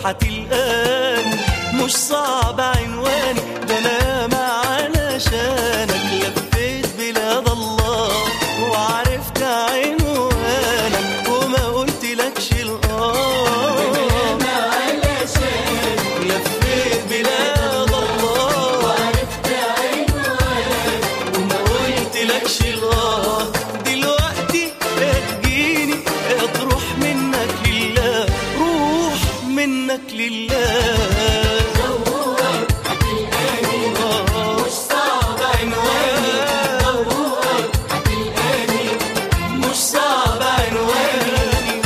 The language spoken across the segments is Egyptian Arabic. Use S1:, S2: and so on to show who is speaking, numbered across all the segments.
S1: هتلقاني مش صعب عنواني ده انا ما علشانك لفيت بلاد الله وعرفت عنوانك وما قلتلكش الآه لفيت بلاد الله وما قلتلكش الآه دلوقتي تجيني تروح منك لله روح منك لله مش صعب عنواني مش صعب عنواني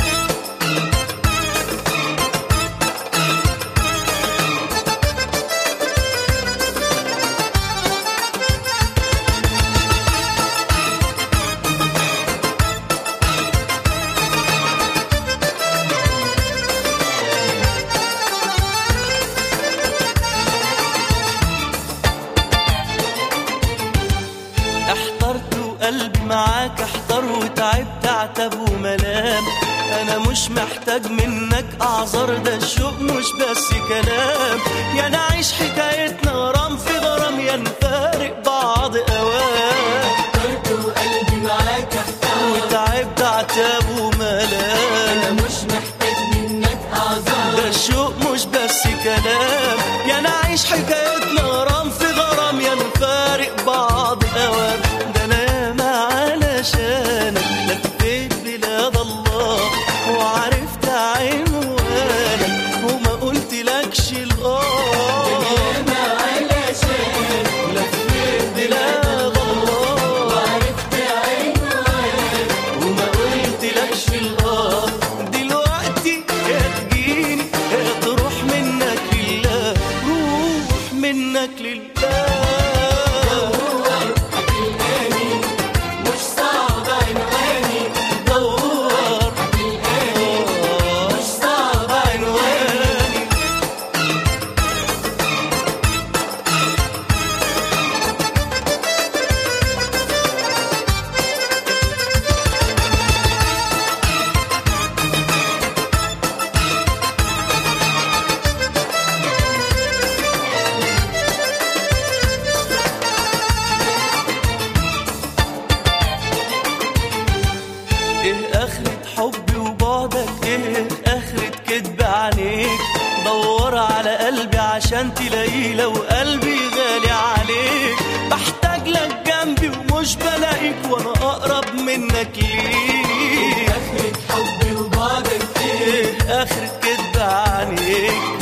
S1: احترت وقلبي معاك احتر وتعبت عتب وملام انا مش محتاج منك اعذار ده الشوق مش بس كلام يا نعيش حكايتنا غرام في غرام يا نفارق بعض اوام
S2: وقلبي معاك احتار
S1: وتعبت عتب وملام
S2: انا مش محتاج منك اعذار
S1: ده الشوق مش بس كلام يا نعيش حكايتنا غرام في غرام يا نفارق بعض اوام ده انا ما علشانك لفيت بلاد الله وعرفت عنوانك وما قلتلكش الاه
S2: ما علشان
S1: لفيت بلاد الله
S2: وعرفت عنوانك
S1: وما قلتلكش الاه دلوقتي يا تجيني يا تروح منك لله روح منك لله
S2: هتلقاني مش صعب عنواني
S1: دور مش صعب عنواني ايه اخرة حبي وبعدك ايه اخرة كدب عليك دور على قلبي عشان تلاقيه لو قلبي غالي عليك بحتاج لك جنبي ومش بلاقيك وانا اقرب منك ليك
S2: اخرة حبي وبعدك ايه
S1: ايه اخرة كدب عليك